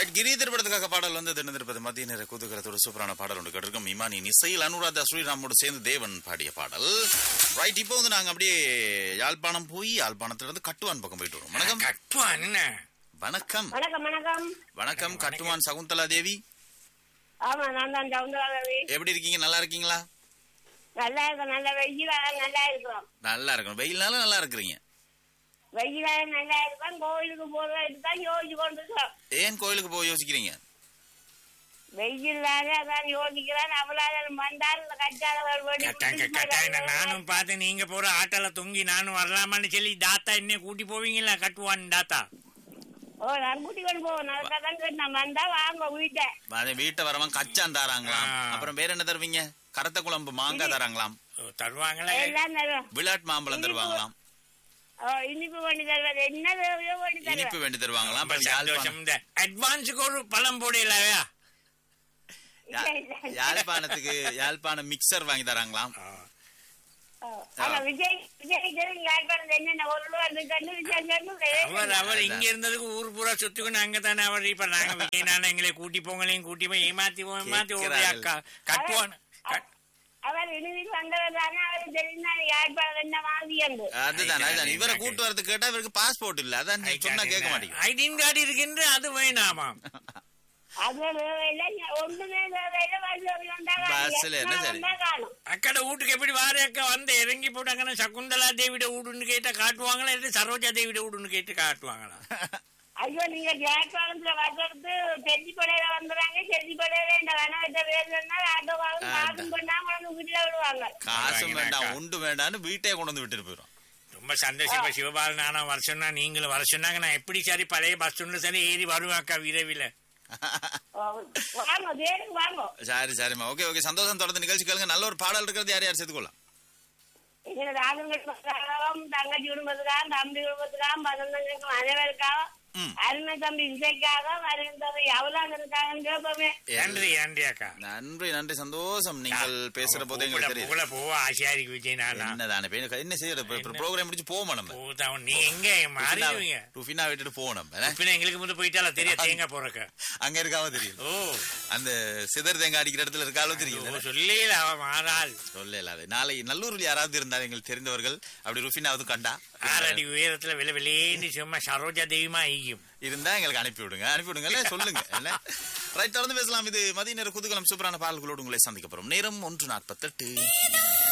Right கிரி திரைப்படத்துக்காக பாடல் வந்து தினந்திருப்பது மத்திய நேர குதூகலத்தோட சூப்பரான பாடல் ஒன்று கேட்டிருக்கோம் இமானி இசையில் அனுராதா ஸ்ரீராமோடு சேர்ந்து தேவன் பாடிய பாடல் ரைட் இப்போ வந்து நாங்க அப்படியே யாழ்ப்பாணம் போய் யாழ்ப்பாணத்துல இருந்து கட்டுவான் பக்கம் போயிட்டு வரோம் வணக்கம் கட்டுவான் என்ன வணக்கம் வணக்கம் வணக்கம் வணக்கம் கட்டுவான் சகுந்தலா தேவி ஆமா நான் தான் சவுந்தரா ரவி எப்படி இருக்கீங்க நல்லா இருக்கீங்களா நல்லா இருக்கோம் நல்ல வெயிலாக நல்லா இருக்கிறோம் நல்லா இருக்கணும் வெயில்னாலும் நல்லா இருக்கிறீங்க வெயிலாக நல்லா இருக்கோம் கோயிலுக்கு போறதுக்கு தான் யோசிச்சு கொண்டு இருக்கோம் ஏன் கோயிலுக்கு போய் யோசிக்கிறீங்க வெயிலாக அதான் யோசிக்கிறேன் அவளால வந்தால் இந்த கச்சால கட்டாங்க கட்டாங்க நானும் பார்த்து நீங்க போற ஆட்டோல தொங்கி நானும் வரலாமான்னு சொல்லி தாத்தா என்ன கூட்டி போவீங்களா கட்டுவான் தாத்தா ஓ நான் கூட்டி கொண்டு போவோம் நல்லா தான் கேட்டேன் வந்தா வாங்க வீட்டை அதே வீட்டை வரவன் கச்சான் தராங்களாம் ஆ. அப்புறம் வேற என்ன தருவீங்க கரத்த குழம்பு மாங்காய் தராங்களாம் ஓ, தருவாங்களா எல்லாம் தரும் விளாட் மாம்பழம் தருவாங்களாம் ஓ இனிப்பு பண்ணி தருவது என்ன தேவையோ பண்ணி இனிப்பு தருவேன் வேண்டி தருவாங்களாம் ரொம்ப அப்புறம் யாழ்ப்பாணம் சந்தோஷம் இந்த அட்வான்ஸுக்கு ஒரு பழம் போடலையா யா- யாழ்ப்பாணத்துக்கு யாழ்ப்பாணம் மிக்சர் வாங்கி தராங்களாம் ஆனா விஜய் விஜய் யாழ்ப்பாணம் என்னென்ன ஒரு ரூபா இருக்கு விஜய் அவர் அவர் இங்க இருந்ததுக்கு ஊர் பூரா சுத்துக்கணும் அங்கதானே அவர் இப்ப நாங்க விஜய் நானும் எங்களை கூட்டி போங்களையும் கூட்டி போய் ஏமாத்தி போய் ஏமாத்தி ஓடி கேட்கிறார்கள். அக்கா கட்டுவான் கட்- அவர் இனிமேல் வந்தவர் தானே அவருக்கு தெரிந்தாரு யாழ்ப்பாணம் என்ன வாங்கி என்று அதுதான் அதுதான் இவரை கூட்டு வரதுக்கு கேட்டா இவருக்கு பாஸ்போர்ட் இல்ல அதான் நீ சொன்னா கேட்க மாட்டேங்குது ஐடென்டி கார்டு இருக்கின்ற அது வேணாமாம் அது தேவையில்லை ஒன்றுமே தேவையில்லை வசதி வந்தா பஸ்ல என்ன சரி? வந்தா காணும் அக்கட வீட்டுக்கு எப்படி வார அக்கா வந்து இறங்கி போட்டாங்கன்னா சகுந்தலா தேவிட வீடுன்னு கேட்டா காட்டுவாங்களா இல்லை சரோஜா தேவிட வீடுன்னு கேட்டு காட்டுவாங்களா ஐயோ நீங்க யாழ்ப்பாணத்துல வசடுத்து செஞ்சிப்படையில வந்துடுறாங்க செஞ்சிப்படையில இந்த வனவட்ட பேர் சொன்னா ஆட்டோ வாங்க காசும் பண்ணா கொண்டு வீட்டுல விடுவாங்க காசும் வேண்டாம் வாங்கினாக்கா. உண்டு வேண்டாம்னு வீட்டே கொண்டு வந்து விட்டுட்டு போயிடும் ரொம்ப சந்தோஷம் இப்ப சிவபாலன் நானா வர சொன்னா நீங்களும் வர சொன்னாங்க நான் எப்படி சரி பழைய பஸ் ஒன்று சரி ஏறி வருவேன் அக்கா விரைவில் வாங்க தேருக்கு வாங்க சரி சரிம்மா ஓகே ஓகே சந்தோஷம் தொடர்ந்து நிகழ்ச்சி கேளுங்க நல்ல ஒரு பாடல் இருக்கிறது யார் யார் சேர்த்துக்கொள்ளலாம் எங்க ராஜங்களுக்காகவும் தங்கச்சி குடும்பத்துக்காகவும் தம்பி குடும்பத்துக்காகவும் பதந்தங்களுக்கும் அனைவருக்காகவும் ம். அருமை தம்பி இசைக்காக வருகின்றது எவ்வளவு இருக்காங்க கேட்போமே நன்றி நன்றி அக்கா நன்றி நன்றி சந்தோஷம் நீங்கள் பேசுற போது எங்களுக்கு தெரியுது புகழ போவா ஆசையா இருக்கு விஜய் நானா என்னதானே இப்ப என்ன செய்யறது ப்ரோக்ராம் முடிச்சு போவோம் நம்ம போதான் நீ எங்க மாறிடுவீங்க ருஃபினா விட்டுட்டு போவோம் நம்ம என்ன? பின்ன எங்களுக்கு முந்தைய போயிட்டால தெரியும் தேங்காய் போறக்க அங்க இருக்காவோ தெரியும் ஓ அந்த சிதர் தேங்காய் அடிக்கிற இடத்துல இருக்காலோ தெரியும் சொல்லல அவ மாறாள் சொல்ல இல்லாத நாளை நல்லூரில் யாராவது இருந்தால் எங்களுக்கு தெரிந்தவர்கள் அப்படி ருஃபினாவது கண்டா ஆறடி உயரத்துல வெளி வெளியேன்னு சும்மா சரோஜா தெய்வமா ஐயும் இருந்தா எங்களுக்கு அனுப்பி விடுங்க அனுப்பி விடுங்க சொல்லுங்க என்ன ரைட் தொடர்ந்து பேசலாம் இது மதிய நேர குதூகலம் சூப்பரான பாடல்களோடு உங்களை சந்திக்க போறோம் நேரம் ஒன்று நாற்பத்தெட்டு